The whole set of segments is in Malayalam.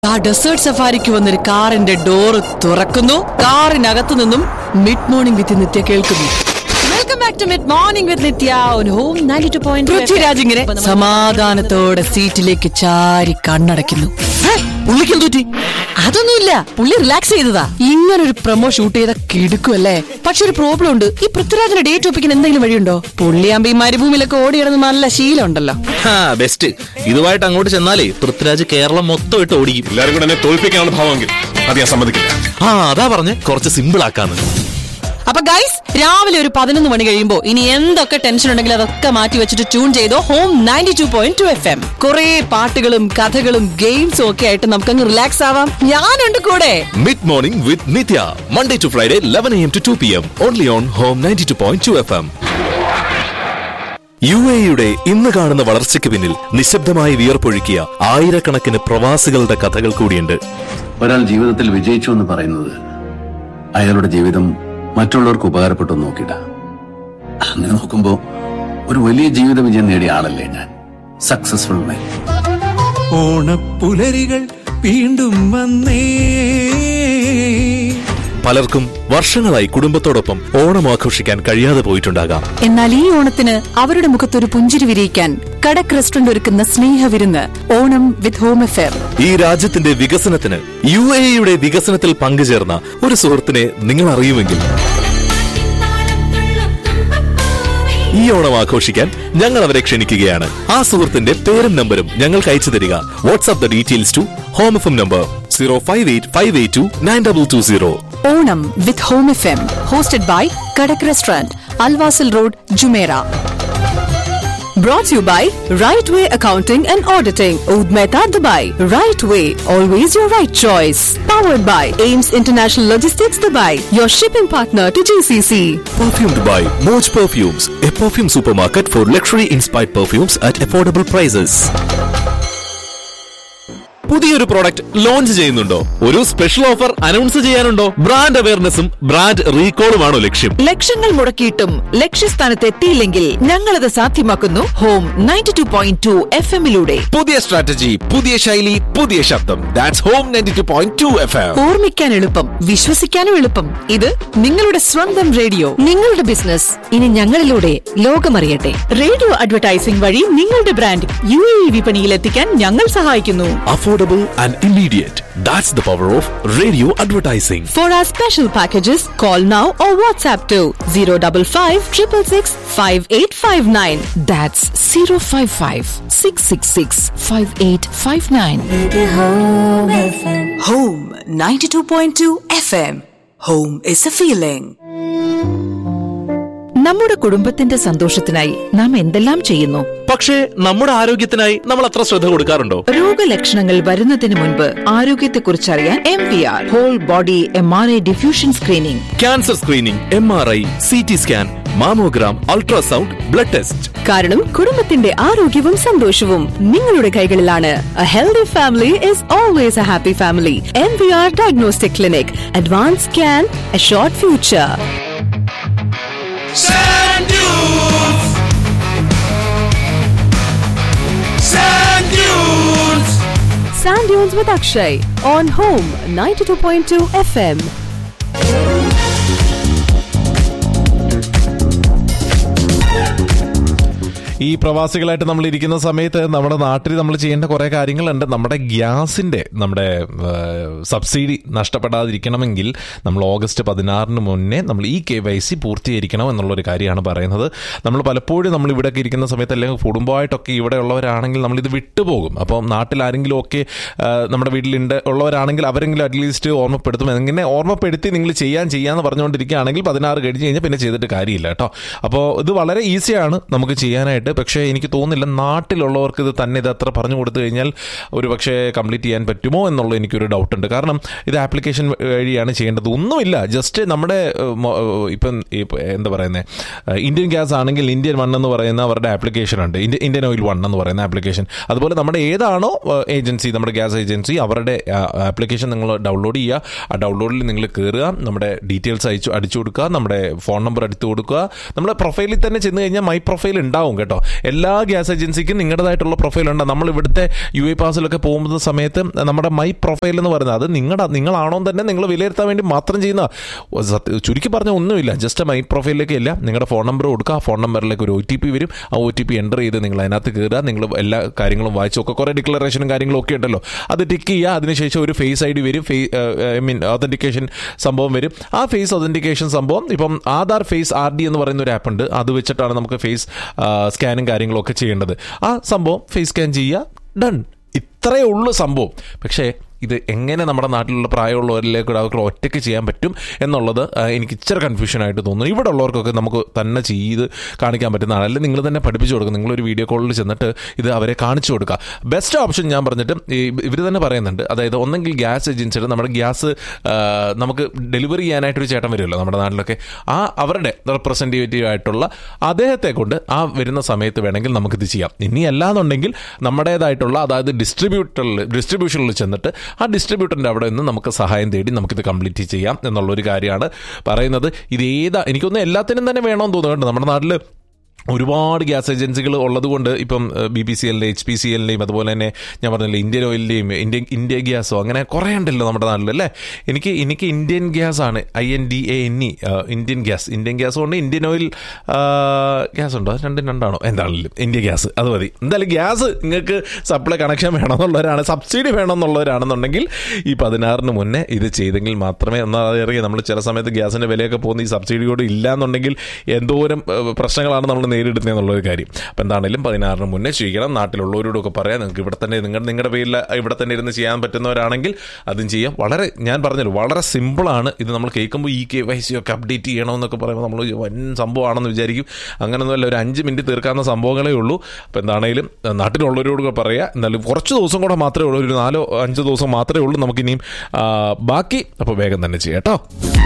ആ ഡെസേർട്ട് സഫാരിക്ക് വന്നൊരു കാറിന്റെ ഡോറ് തുറക്കുന്നു കാറിനകത്തു നിന്നും മിഡ് മോർണിംഗ് വിത്ത് നിത്യ കേൾക്കുന്നു welcome back to mid morning with Nithya on Home 92.2 Prithviraj ഇങ്ങനെ സമാധാനത്തോടെ സീറ്റിലേക്ക് ചാരി കണ്ണടയ്ക്കുന്നു പുള്ളിക്കും തൂറ്റി അതൊന്നുമില്ല പുള്ളി റിലാക്സ് ചെയ്തതാ ഇങ്ങനെ ഒരു പ്രൊമോ ഷൂട്ട് ചെയ്ത കിടുക്കുമല്ലേ പക്ഷെ ഒരു പ്രോബ്ലം ഉണ്ട് ഈ പൃഥ്വിരാജിന്റെ ഡേറ്റ് ഒപ്പിക്കാൻ എന്തെങ്കിലും വഴിയുണ്ടോ പുള്ളിയാകുമ്പോ ഈ മരുഭൂമിയിലൊക്കെ ഓടി കിടന്ന് നല്ല ശീലം ഉണ്ടല്ലോ ബെസ്റ്റ് ഇതുമായിട്ട് അങ്ങോട്ട് ചെന്നാലേ പൃഥ്വിരാജ് കേരളം മൊത്തം ഇട്ട് ഓടിക്കും എല്ലാവരും കൂടെ എന്നെ തോൽപ്പിക്കാനുള്ള ഭാവമെങ്കിൽ അത് ഞാൻ സമ്മതിക്കില്ല ആ അതാ പറഞ്ഞ് കുറച്ച് സിമ്പിൾ ആക്കാന്ന് അപ്പൊ ഗൈസ് രാവിലെ ഒരു പതിനൊന്ന് മണി കഴിയുമ്പോ ഇനി എന്തൊക്കെ ടെൻഷൻ ഉണ്ടെങ്കിലും അതൊക്കെ മാറ്റി വെച്ചിട്ട് ട്യൂൺ ചെയ്തോ Home ninety two point two F M കുറെ പാട്ടുകളും കഥകളും ഗെയിംസും ഒക്കെ ആയിട്ട് നമുക്കങ്ങ് റിലാക്സ് ആവാം ഞാനുണ്ട് കൂടെ mid morning with Nithya Monday to Friday eleven AM to two P M only on home ninety two point two F M U എയുടെ ഇന്ന് കാണുന്ന വളർച്ചയ്ക്ക് പിന്നിൽ നിശബ്ദമായി വിയർപ്പൊഴുക്കിയ ആയിരക്കണക്കിന് പ്രവാസികളുടെ കഥകൾ കൂടിയുണ്ട് ഒരാൾ ജീവിതത്തിൽ വിജയിച്ചു എന്ന് പറയുന്നത് അയാളുടെ ജീവിതം മറ്റുള്ളവർക്ക് ഉപകാരപ്പെട്ടു എന്ന് നോക്കിയിട്ട അങ്ങനെ നോക്കുമ്പോ ഒരു വലിയ ജീവിത വിജയം നേടിയ ആളല്ലേ ഞാൻ സക്സസ്ഫുൾ മാൻ ഓണപ്പുലരികൾ വീണ്ടും വന്നേ പലർക്കും വർഷങ്ങളായി കുടുംബത്തോടൊപ്പം ഓണം ആഘോഷിക്കാൻ കഴിയാതെ പോയിട്ടുണ്ടാകാം എന്നാൽ ഈ ഓണത്തിന് അവരുടെ മുഖത്തൊരു പുഞ്ചിരി വിരിയിക്കാൻ കടക് റെസ്റ്റോറന്റ് ഒരുക്കുന്ന സ്നേഹവിരുന്ന് ഓണം വിത്ത് ഹോം എഫെയർ ഈ രാജ്യത്തിന്റെ വികസനത്തിന് യു എയുടെ വികസനത്തിൽ പങ്കുചേർന്ന ഒരു സുഹൃത്തിനെ നിങ്ങൾ അറിയുമെങ്കിൽ ഈ ഓണം ആഘോഷിക്കാൻ ഞങ്ങൾ അവരെ ക്ഷണിക്കുകയാണ് ആ സുഹൃത്തിന്റെ പേരും നമ്പരും ഞങ്ങൾക്ക് അയച്ചു തരിക WhatsApp the details to Home F M number zero five eight five eight two nine double two zero Onam with Home F M hosted by Kadak restaurant Al Wasl road Jumeirah Brought to you by Right Way Accounting and Auditing, Oud Mehta, Dubai. Right Way, always your right choice. Powered by Ames International Logistics, Dubai, your shipping partner to GCC. Perfume Dubai, Moj Perfumes, a perfume supermarket for luxury inspired perfumes at affordable prices. പുതിയൊരു പ്രോഡക്റ്റ് ലോഞ്ച് ചെയ്യുന്നുണ്ടോ ഒരു സ്പെഷ്യൽ ഓഫർ അനൗൺസ് ചെയ്യാനുണ്ടോ ബ്രാൻഡ് അവയർനെസ്സും ബ്രാൻഡ് റീകോളുമാണോ ലക്ഷ്യം ലക്ഷങ്ങൾ മുടക്കിയിട്ടും ലക്ഷ്യസ്ഥാനത്ത് എത്തിയില്ലെങ്കിൽ ഞങ്ങളത് സാധ്യമാക്കുന്നു Home ninety two point two F എമ്മിലൂടെ പുതിയ സ്ട്രാറ്റജി പുതിയ ശൈലി പുതിയ ശബ്ദം that's Home ninety two point two F M ഓർമ്മിക്കാൻ എളുപ്പം വിശ്വസിക്കാനും എളുപ്പം ഇത് നിങ്ങളുടെ സ്വന്തം റേഡിയോ നിങ്ങളുടെ ബിസിനസ് ഇനി ഞങ്ങളിലൂടെ ലോകമറിയട്ടെ റേഡിയോ അഡ്വർടൈസിംഗ് വഴി നിങ്ങളുടെ ബ്രാൻഡ് യു എ വിപണിയിൽ എത്തിക്കാൻ ഞങ്ങൾ സഹായിക്കുന്നു affordable and immediate that's the power of radio advertising For our special packages, call now or WhatsApp to 055 666 5859. That's zero five five six six six five eight five nine Home 92.2 FM. Home is a feeling. നമ്മുടെ കുടുംബത്തിന്റെ സന്തോഷത്തിനായി നാം എന്തെല്ലാം ചെയ്യുന്നു പക്ഷേ നമ്മുടെ ആരോഗ്യത്തിനായി നമ്മൾ അത്ര ശ്രദ്ധ കൊടുക്കാറുണ്ടോ രോഗലക്ഷണങ്ങൾ വരുന്നതിന് മുൻപ് ആരോഗ്യത്തെക്കുറിച്ച് അറിയാൻ M V R whole body M R I diffusion screening cancer screening M R I C T scan mammogram ultrasound blood test കാരണം കുടുംബത്തിന്റെ ആരോഗ്യവും സന്തോഷവും നിങ്ങളുടെ കൈകളിലാണ് a healthy family is always a happy family M V R diagnostic clinic advance scan a short future Sand dunes. Sand dunes. Sand Dunes with Akshay on Home 92.2 FM. ഈ പ്രവാസികളായിട്ട് നമ്മൾ ഇരിക്കുന്ന സമയത്ത് നമ്മുടെ നാട്ടിൽ നമ്മൾ ചെയ്യേണ്ട കുറെ കാര്യങ്ങളുണ്ട് നമ്മുടെ ഗ്യാസിന്റെ നമ്മുടെ സബ്സിഡി നഷ്ടപ്പെടാതിരിക്കണമെങ്കിൽ നമ്മൾ ഓഗസ്റ്റ് പതിനാറിന് മുന്നേ നമ്മൾ ഈ കെ വൈ സി പൂർത്തീകരിക്കണം എന്നുള്ളൊരു കാര്യമാണ് പറയുന്നത് നമ്മൾ പലപ്പോഴും നമ്മൾ ഇവിടെ ഇരിക്കുന്ന സമയത്ത് അല്ലെങ്കിൽ കുടുംബമായിട്ടൊക്കെ ഇവിടെ ഉള്ളവരാണെങ്കിൽ നമ്മൾ ഇത് വിട്ടുപോകും അപ്പം നാട്ടിൽ ആരെങ്കിലും ഒക്കെ ആ, നമ്മുടെ വീട്ടിലുണ്ട് ഉള്ളവരാണെങ്കിൽ അവരെങ്കിലും അറ്റ്ലീസ്റ്റ് ഓർമ്മപ്പെടുത്തും എങ്ങനെ ഓർമ്മപ്പെടുത്തി നിങ്ങൾ ചെയ്യാൻ ചെയ്യാന്ന് പറഞ്ഞുകൊണ്ടിരിക്കുകയാണെങ്കിൽ പതിനാറ് കഴിഞ്ഞ് കഴിഞ്ഞാൽ പിന്നെ ചെയ്തിട്ട് കാര്യമില്ല കേട്ടോ അപ്പോൾ ഇത് വളരെ ഈസിയാണ് നമുക്ക് ചെയ്യാനായിട്ട് പക്ഷേ എനിക്ക് തോന്നുന്നില്ല നാട്ടിലുള്ളവർക്ക് ഇത് തന്നെ ഇത് അത്ര പറഞ്ഞു കൊടുത്തു കഴിഞ്ഞാൽ ഒരു പക്ഷേ കംപ്ലീറ്റ് ചെയ്യാൻ പറ്റുമോ എന്നുള്ള എനിക്കൊരു ഡൗട്ട് ഉണ്ട് കാരണം ഇത് ആപ്ലിക്കേഷൻ വഴിയാണ് ചെയ്യേണ്ടത് ഒന്നുമില്ല ജസ്റ്റ് നമ്മുടെ ഏഹ്, മൊ- ഏഹ്, ഇപ്പം ഇപ്പം എന്താ പറയുന്നത് ഇന്ത്യൻ ഗ്യാസ് ആണെങ്കിൽ ഇന്ത്യൻ വൺ എന്ന് പറയുന്ന അവരുടെ ആപ്ലിക്കേഷൻ ഉണ്ട് ഇന്ത്യ- ഇന്ത്യൻ ഓയിൽ വൺ എന്ന് പറയുന്ന ആപ്ലിക്കേഷൻ അതുപോലെ നമ്മുടെ ഏതാണോ ഏജൻസി നമ്മുടെ ഗ്യാസ് ഏജൻസി അവരുടെ ആപ്ലിക്കേഷൻ നിങ്ങൾ ഡൗൺലോഡ് ചെയ്യുക ആ ഡൗൺലോഡിൽ നിങ്ങൾ കയറുക നമ്മുടെ ഡീറ്റെയിൽസ് അയച്ചു അടിച്ചു കൊടുക്കുക നമ്മുടെ ഫോൺ നമ്പർ എടുത്തു കൊടുക്കുക നമ്മുടെ പ്രൊഫൈലിൽ തന്നെ ചെന്ന് കഴിഞ്ഞാൽ മൈ പ്രൊഫൈൽ ഉണ്ടാവും കേട്ടോ എല്ലാ ഗ്യാസ് ഏജൻസിക്കും നിങ്ങളുടേതായിട്ടുള്ള പ്രൊഫൈൽ ഉണ്ട് നമ്മൾ ഇവിടുത്തെ യു എ പാസിലൊക്കെ പോകുന്ന സമയത്ത് നമ്മുടെ മൈ പ്രൊഫൈൽ എന്ന് പറയുന്നത് അത് നിങ്ങളുടെ നിങ്ങളാണോ എന്ന് തന്നെ നിങ്ങൾ വിലയിരുത്താൻ വേണ്ടി മാത്രം ചെയ്യുന്ന സത്യ- ചുരുക്കി പറഞ്ഞ ഒന്നുമില്ല ജസ്റ്റ് മൈ പ്രൊഫൈലിലേക്ക് ഇല്ല നിങ്ങളുടെ ഫോൺ നമ്പർ കൊടുക്കുക ആ ഫോൺ നമ്പറിലേക്ക് ഒരു ഒ ടി പി വരും ആ ഒ ടി പി എൻ്റർ ചെയ്ത് നിങ്ങൾ അതിനകത്ത് കയറുക നിങ്ങൾ എല്ലാ കാര്യങ്ങളും വായിച്ചു ഒക്കെ കുറേ ഡിക്ലറേഷനും കാര്യങ്ങളും ഒക്കെ ഉണ്ടല്ലോ അത് ടിക്ക് ചെയ്യുക അതിനുശേഷം ഒരു ഫേസ് ഐ ഡി വരും ഫേ ഐ മീൻ ഒതൻറ്റിക്കേഷൻ സംഭവം വരും ആ ഫേസ് ഒതൻറ്റിക്കേഷൻ സംഭവം ഇപ്പം ആധാർ ഫേസ് ആർ ഡി എന്ന് പറയുന്ന ഒരു ആപ്പ് ഉണ്ട് അത് വെച്ചിട്ടാണ് നമുക്ക് ഫേസ് സ്കാനും കാര്യങ്ങളും ഒക്കെ ചെയ്യേണ്ടത് ആ സംഭവം ഫേസ് സ്കാൻ ചെയ്യുക ഡൺ ഇത്രയേ ഉള്ളൂ സംഭവം പക്ഷേ ഇത് എങ്ങനെ നമ്മുടെ നാട്ടിലുള്ള പ്രായമുള്ളവരിലേക്ക് അവർക്ക് ഒറ്റയ്ക്ക് ചെയ്യാൻ പറ്റും എന്നുള്ളത് ആ, എനിക്ക് ഇച്ചിരി കൺഫ്യൂഷൻ ആയിട്ട് തോന്നുന്നു ഇവിടെ ഉള്ളവർക്കൊക്കെ നമുക്ക് തന്നെ ചെയ്ത് കാണിക്കാൻ പറ്റുന്നതാണ് അല്ലെങ്കിൽ നിങ്ങൾ തന്നെ പഠിപ്പിച്ചു കൊടുക്കുക നിങ്ങളൊരു വീഡിയോ കോളിൽ ചെന്നിട്ട് ഇത് അവരെ കാണിച്ചു കൊടുക്കുക ബെസ്റ്റ് ഓപ്ഷൻ ഞാൻ പറഞ്ഞിട്ട് ഇവർ തന്നെ പറയുന്നുണ്ട് അതായത് ഒന്നെങ്കിൽ ഗ്യാസ് ഏജൻസിയുടെ നമ്മുടെ ഗ്യാസ് ആ, നമുക്ക് ഡെലിവറി ചെയ്യാനായിട്ടൊരു ചേട്ടൻ വരുമല്ലോ നമ്മുടെ നാട്ടിലൊക്കെ ആ അവരുടെ റെപ്രസെൻറ്റേറ്റീവ് ആയിട്ടുള്ള അദ്ദേഹത്തെ കൊണ്ട് ആ വരുന്ന സമയത്ത് വേണമെങ്കിൽ നമുക്കിത് ചെയ്യാം ഇനി അല്ലാന്നുണ്ടെങ്കിൽ നമ്മുടേതായിട്ടുള്ള അതായത് ഡിസ്ട്രിബ്യൂട്ടറിൽ ഡിസ്ട്രിബ്യൂഷനിൽ ചെന്നിട്ട് ആ ഡിസ്ട്രിബ്യൂട്ടറിൻ്റെ അവിടെ നിന്ന് നമുക്ക് സഹായം തേടി നമുക്കിത് കംപ്ലീറ്റ് ചെയ്യാം എന്നുള്ളൊരു കാര്യമാണ് പറയുന്നത് ഇത് ഏതാ എനിക്കൊന്ന് എല്ലാത്തിനും തന്നെ വേണമെന്ന് തോന്നുന്നുണ്ട് നമ്മുടെ നാട്ടിൽ ഒരുപാട് ഗ്യാസ് ഏജൻസികൾ ഉള്ളതുകൊണ്ട് ഇപ്പം ബി പി സി എല്ലിൻ്റെ എച്ച് പി സി എല്ലിൻ്റെയും അതുപോലെ തന്നെ ഞാൻ പറഞ്ഞില്ലേ ഇന്ത്യൻ ഓയിലിൻ്റെയും ഇന്ത്യൻ ഇന്ത്യ ഗ്യാസോ അങ്ങനെ കുറേ ഉണ്ടല്ലോ നമ്മുടെ നാട്ടിൽ അല്ലേ എനിക്ക് എനിക്ക് ഇന്ത്യൻ ഗ്യാസ് ആണ് I N D A N E Indian gas Indian gas കൊണ്ട് ഇന്ത്യൻ ഓയിൽ ഗ്യാസ് ഉണ്ടോ അത് രണ്ടും രണ്ടാണോ എന്താണെങ്കിലും ഇന്ത്യ ഗ്യാസ് അത് മതി എന്തായാലും ഗ്യാസ് നിങ്ങൾക്ക് സപ്ലൈ കണക്ഷൻ വേണമെന്നുള്ളവരാണ് സബ്സിഡി വേണമെന്നുള്ളവരാണെന്നുണ്ടെങ്കിൽ ഈ പതിനാറിന് മുന്നേ ഇത് ചെയ്തെങ്കിൽ മാത്രമേ എന്നാൽ അറിയാം നമ്മൾ ചില സമയത്ത് ഗ്യാസിൻ്റെ വിലയൊക്കെ പോകുന്ന ഈ സബ്സിഡി കൂടെ ഇല്ല എന്നുണ്ടെങ്കിൽ എന്തോരം ഏഹ്, പ്രശ്നങ്ങളാണ് നമ്മൾ നേരിടുന്നത് എന്നുള്ളൊരു കാര്യം അപ്പം എന്താണെങ്കിലും പതിനാറിന് മുന്നേ ചെയ്യണം നാട്ടിലുള്ളവരോടൊക്കെ പറയാം നിങ്ങൾക്ക് ഇവിടെ തന്നെ നിങ്ങൾ നിങ്ങളുടെ പേരിൽ ഇവിടെ തന്നെ ഇരുന്ന് ചെയ്യാൻ പറ്റുന്നവരാണെങ്കിൽ അതും ചെയ്യാം വളരെ ഞാൻ പറഞ്ഞല്ലോ വളരെ സിമ്പിളാണ് ഇത് നമ്മൾ കേൾക്കുമ്പോൾ ഈ കെ വൈ സി ഒക്കെ അപ്ഡേറ്റ് ചെയ്യണമെന്നൊക്കെ പറയുമ്പോൾ നമ്മൾ വൻ സംഭവമാണെന്ന് വിചാരിക്കും അങ്ങനെയൊന്നുമല്ല ഒരു അഞ്ച് മിനിറ്റ് തീർക്കാവുന്ന സംഭവങ്ങളേ ഉള്ളൂ അപ്പോൾ എന്താണെങ്കിലും ഏഹ്, നാട്ടിലുള്ളവരോടൊക്കെ പറയാം എന്നാലും കുറച്ച് ദിവസം കൂടെ മാത്രമേ ഉള്ളൂ ഒരു നാലോ അഞ്ചോ ദിവസം മാത്രമേ ഉള്ളൂ നമുക്കിനിയും ആ, ബാക്കി അപ്പോൾ വേഗം തന്നെ ചെയ്യാം കേട്ടോ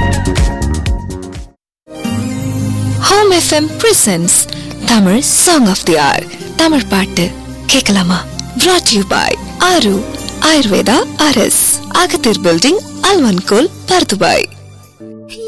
Home FM presents Tamil song of the hour Tamil பாட்டு கேட்கலாமா brought you by Aaru Ayurveda அரஸ் அகத்தீர் பில்டிங் அல்வன்கோல் பர்துபாய்